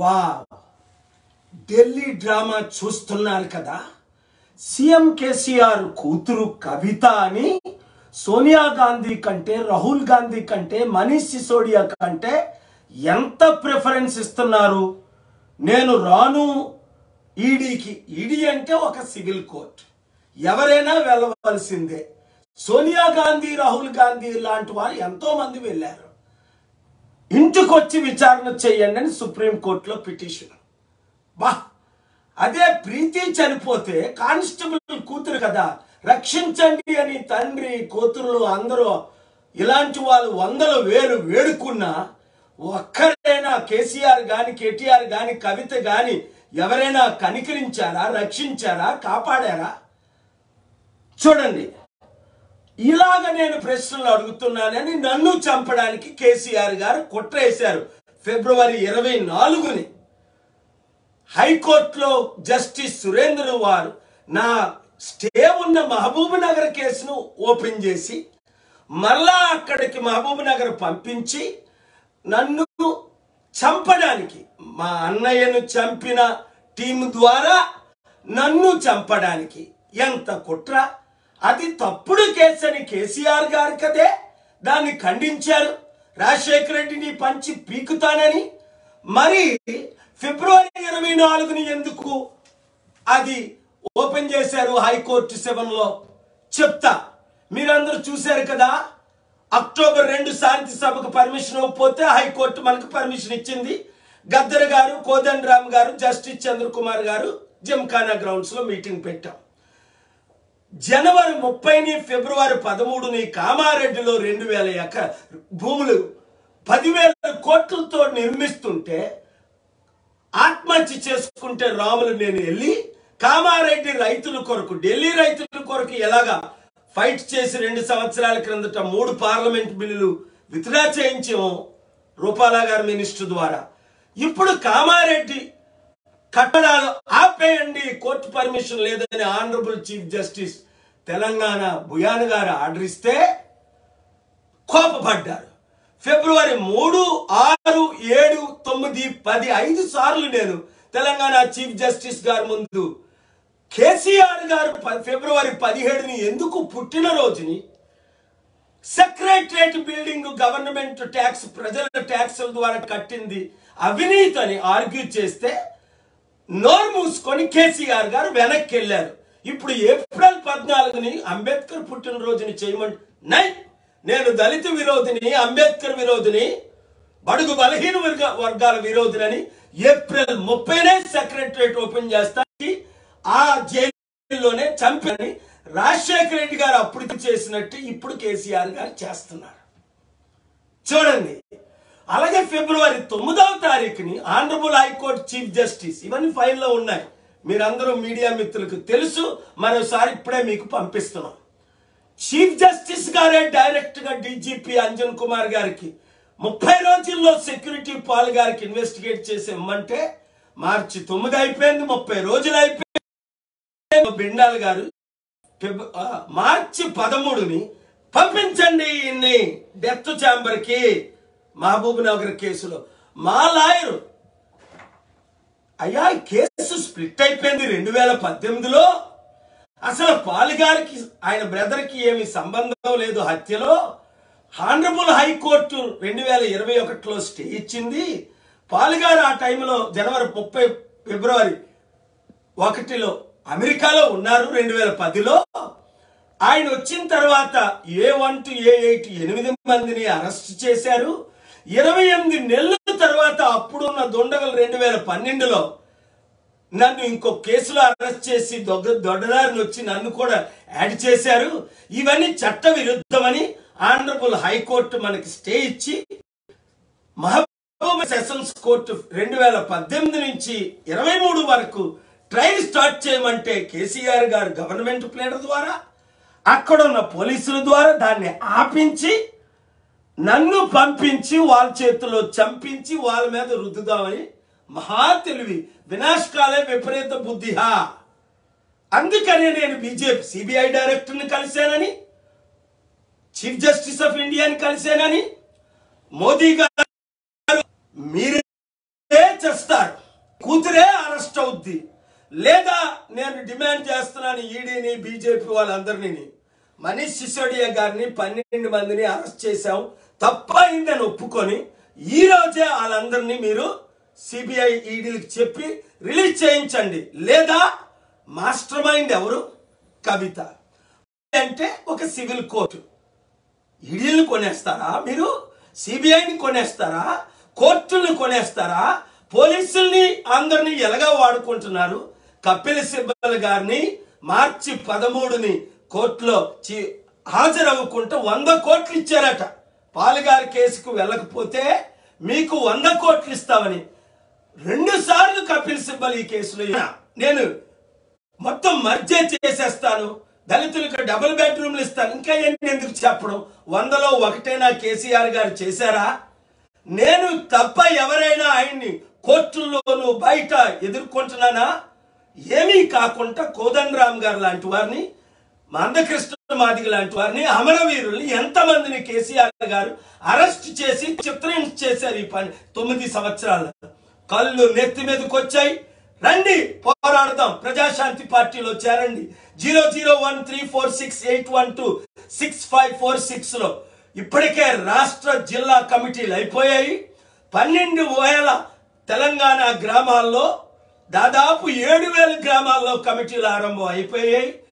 వా ఢిల్లీ డ్రామా చూస్తున్నారు కదా సీఎం కేసీఆర్ కూతురు కవిత అని సోనియా గాంధీ కంటే రాహుల్ గాంధీ కంటే మనీష్ సిసోడియా కంటే ఎంత ప్రిఫరెన్స్ ఇస్తున్నారు నేను రాను ఈడీకి ఈడీ అంటే ఒక సివిల్ కోర్ట్ ఎవరైనా వెళ్ళవలసిందే సోనియా గాంధీ రాహుల్ గాంధీ లాంటి వారు ఎంతో మంది వెళ్ళారు ఇంటికొచ్చి విచారణ చేయండి అని సుప్రీంకోర్టులో పిటిషన్ బా అదే ప్రీతి చనిపోతే కానిస్టేబుల్ కూతురు కదా రక్షించండి అని తండ్రి కూతురులు అందరూ ఇలాంటి వాళ్ళు వందల వేలు వేడుకున్నా ఒక్కరైనా కేసీఆర్ గాని కేటీఆర్ గాని కవిత గాని ఎవరైనా కనికరించారా రక్షించారా కాపాడారా చూడండి ఇలాగ నేను ప్రశ్నలు అడుగుతున్నానని నన్ను చంపడానికి కేసీఆర్ గారు కుట్రేశారు ఫిబ్రవరి ఇరవై నాలుగుని హైకోర్టులో జస్టిస్ సురేంద్ర వారు నా స్టే ఉన్న మహబూబ్ నగర్ కేసును ఓపెన్ చేసి మళ్ళా అక్కడికి మహబూబ్ నగర్ పంపించి నన్ను చంపడానికి మా అన్నయ్యను చంపిన టీం ద్వారా నన్ను చంపడానికి ఎంత కుట్ర అది తప్పుడు కేసు అని కేసీఆర్ గారు కదే దాన్ని ఖండించారు రాజశేఖర రెడ్డిని పంచి పీకుతానని మరి ఫిబ్రవరి ఇరవై నాలుగుని ఎందుకు అది ఓపెన్ చేశారు హైకోర్టు సెవెన్ లో చెప్తా మీరందరూ చూశారు కదా అక్టోబర్ రెండు శాంతి సభకు పర్మిషన్ ఇవ్వకపోతే హైకోర్టు మనకు పర్మిషన్ ఇచ్చింది గద్దర్ గారు కోదండరామ్ గారు జస్టిస్ చంద్రకుమార్ గారు జిమ్ఖానా గ్రౌండ్స్ లో మీటింగ్ పెట్టాం జనవరి ముప్పైని ఫిబ్రవరి పదమూడుని కామారెడ్డిలో రెండు వేల ఎక భూములు పదివేల కోట్లతో నిర్మిస్తుంటే ఆత్మహత్య చేసుకుంటే రాములు నేను వెళ్ళి కామారెడ్డి రైతుల కొరకు ఢిల్లీ రైతుల కొరకు ఎలాగా ఫైట్ చేసి రెండు సంవత్సరాల క్రిందట మూడు పార్లమెంట్ బిల్లులు విత్డ్రా చేయించాము రూపాలా గారి మినిస్టర్ ద్వారా ఇప్పుడు కామారెడ్డి కట్టడాలు ఆపేయండి కోర్టు పర్మిషన్ లేదని honourable chief justice Telangana Bhuyan garu order ఇస్తే కోపపడ్డారు ఫిబ్రవరి మూడు ఆరు ఏడు తొమ్మిది పది ఐదు సార్లు నేను తెలంగాణ చీఫ్ జస్టిస్ గారి ముందు కేసీఆర్ గారు ప- ఫిబ్రవరి పదిహేడుని ఎందుకు పుట్టినరోజుని సెక్రటరేట్ బిల్డింగ్ గవర్నమెంట్ ట్యాక్స్ ప్రజల ట్యాక్సుల ద్వారా కట్టింది అవినీతి అని ఆర్గ్యూ చేస్తే నోరు మూసుకొని కేసీఆర్ గారు వెనక్కి వెళ్ళారు ఇప్పుడు ఏప్రిల్ పద్నాలుగుని అంబేద్కర్ పుట్టినరోజుని చేయమని నై నేను దళిత విరోధిని అంబేద్కర్ విరోధిని బడుగు బలహీన వర్గ వర్గాల విరోధినని ఏప్రిల్ ముప్పైనే సెక్రటరేట్ ఓపెన్ చేస్తానికి ఆ జైలులోనే చంపని రాజశేఖర రెడ్డి గారు అప్పుడు చేసినట్టు ఇప్పుడు కేసీఆర్ గారు చేస్తున్నారు చూడండి అలాగే ఫిబ్రవరి తొమ్మిదవ తారీఖుని ఆనరబుల్ హైకోర్టు చీఫ్ జస్టిస్ ఇవన్నీ ఫైల్లో ఉన్నాయి మీరందరూ మీడియా మిత్రులకు తెలుసు మరోసారి ఇప్పుడే మీకు పంపిస్తున్నాం చీఫ్ జస్టిస్ గారే డైరెక్ట్ గా డీజీపీ అంజన్ కుమార్ గారికి ముప్పై రోజుల్లో సెక్యూరిటీ పాల్ గారికి ఇన్వెస్టిగేట్ చేసి ఇమ్మంటే మార్చి తొమ్మిది అయిపోయింది ముప్పై రోజులు అయిపోయింది బిండాల్ గారు ఫిబ్- ఆ, మార్చి పదమూడుని పంపించండి ఇన్ని డెత్ ఛాంబర్ కి మహబూబ్ నగర్ కేసులో మా లాయరు అయ్యా ఈ కేసు స్ప్లిట్ అయిపోయింది రెండు వేల పద్దెనిమిదిలో అసలు పాలిగారికి ఆయన బ్రదర్ కి ఏమి సంబంధం లేదు హత్యలో హానరబుల్ హైకోర్టు రెండు వేల ఇరవై ఒకటిలో స్టే ఇచ్చింది పాలిగారు ఆ టైంలో జనవరి ముప్పై ఫిబ్రవరి ఒకటిలో అమెరికాలో ఉన్నారు రెండు వేల పదిలో ఆయన వచ్చిన తర్వాత A one to A eight ఎనిమిది మందిని అరెస్ట్ చేశారు ఇరవై ఎనిమిది నెలల తర్వాత అప్పుడున్న దొండగలు రెండు వేల పన్నెండులో నన్ను ఇంకో కేసులో అరెస్ట్ చేసి దొంగ దొడ్డదారిని వచ్చి నన్ను కూడా యాడ్ చేశారు ఇవన్నీ చట్ట విరుద్ధమని ఆనరబుల్ హైకోర్టు మనకి స్టే ఇచ్చి మహబూబ్ సెషన్స్ కోర్టు రెండు వేల పద్దెనిమిది నుంచి ఇరవై మూడు వరకు ట్రయల్ స్టార్ట్ చేయమంటే కేసీఆర్ గారు గవర్నమెంట్ ప్లేడర్ ద్వారా అక్కడ ఉన్న పోలీసుల ద్వారా దాన్ని ఆపించి నన్ను పంపించి వాళ్ళ చేతిలో చంపించి వాళ్ళ మీద రుద్దుదామని మహా తెలివి వినాశకాలే విపరీత బుద్ధిహా అందుకనే నేను బీజేపీ సిబిఐ డైరెక్టర్ని కలిశానని చీఫ్ జస్టిస్ ఆఫ్ ఇండియాని కలిశానని మోదీ గారు మీరే చేస్తారు అవుద్ది లేదా నేను డిమాండ్ చేస్తున్నాను ఈడీని బీజేపీ వాళ్ళందరినీ మనీష్ సిసోడియా గారిని పన్నెండు మందిని అరెస్ట్ చేశాం తప్పైందని ఒప్పుకొని ఈ రోజే వాళ్ళందరినీ మీరు సిబిఐ ఈడీలకు చెప్పి రిలీజ్ చేయించండి లేదా మాస్టర్ మైండ్ ఎవరు కవిత అంటే ఒక సివిల్ కోర్టు ఈడీలను కొనేస్తారా మీరు సిబిఐని కొనేస్తారా కోర్టుల్ని కొనేస్తారా పోలీసుల్ని అందరినీ ఎలాగా వాడుకుంటున్నారు కపిల్ సిబ్బల్ గారిని మార్చి పదమూడుని కోర్టులో చి- హాజరవ్వకుంటే వంద కోట్లు ఇచ్చారట పాలుగారి కేసుకు వెళ్ళకపోతే మీకు వంద కోట్లు ఇస్తామని రెండు సార్లు కపిల్ సిబ్బల్ ఈ కేసులో నేను మొత్తం మర్జే చేసేస్తాను దళితులకు డబుల్ బెడ్రూమ్లు ఇస్తాను ఇంకా ఎన్ని ఎందుకు చెప్పడం వందలో ఒకటేనా కేసీఆర్ గారు చేశారా నేను తప్ప ఎవరైనా ఆయన్ని కోర్టుల్లోనూ బయట ఎదుర్కొంటున్నానా ఏమీ కాకుండా కోదండరామ్ గారు లాంటి వారిని మందకృష్ణ మాదిగ లాంటి వారిని అమరవీరుల్ని ఎంతమందిని కేసీఆర్ గారు అరెస్ట్ చేసి చిత్రహింస చేశారు ఈ పని తొమ్మిది సంవత్సరాలు కళ్ళు నెత్తి మీదకి వచ్చాయి రండి పోరాడదాం ప్రజాశాంతి పార్టీలో చేరండి zero zero one three four six eight one two six five four six లో ఇప్పటికే రాష్ట్ర జిల్లా కమిటీలు అయిపోయాయి పన్నెండు వేల తెలంగాణ గ్రామాల్లో దాదాపు ఏడు వేల గ్రామాల్లో కమిటీలు ఆరంభం అయిపోయాయి